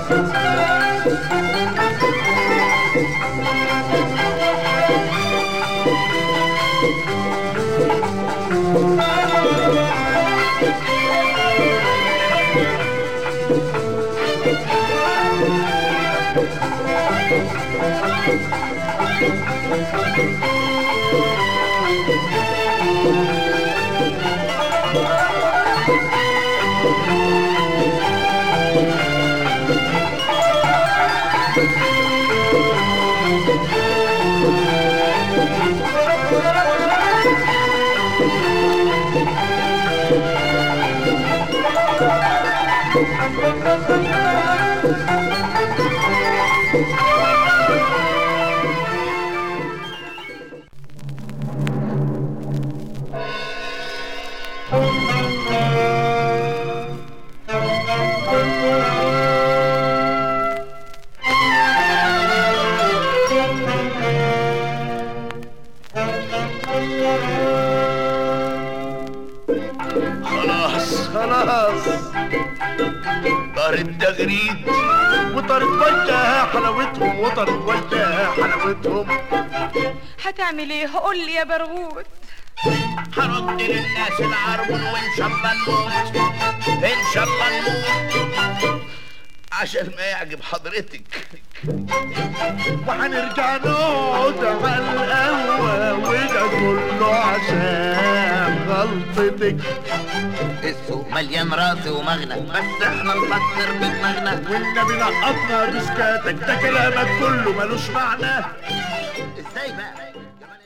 خلاص خلاص طارت تغريد وطارت وجهها حلاوتهم وطارت وجهها حلاوتهم هتعمل ايه قول لي يا برغوت هرد للناس العربون وان شاء الله نموت ان شاء الله نموت عشان ما يعجب حضرتك وهنرجع نقعد على القهوة وده كله عشان غلطتك السوق مليان راس ومغنى بس احنا نفكر بدماغنا والنبي نقطنا بسكاتك ده كلامك كله ملوش معنى ازاي بقى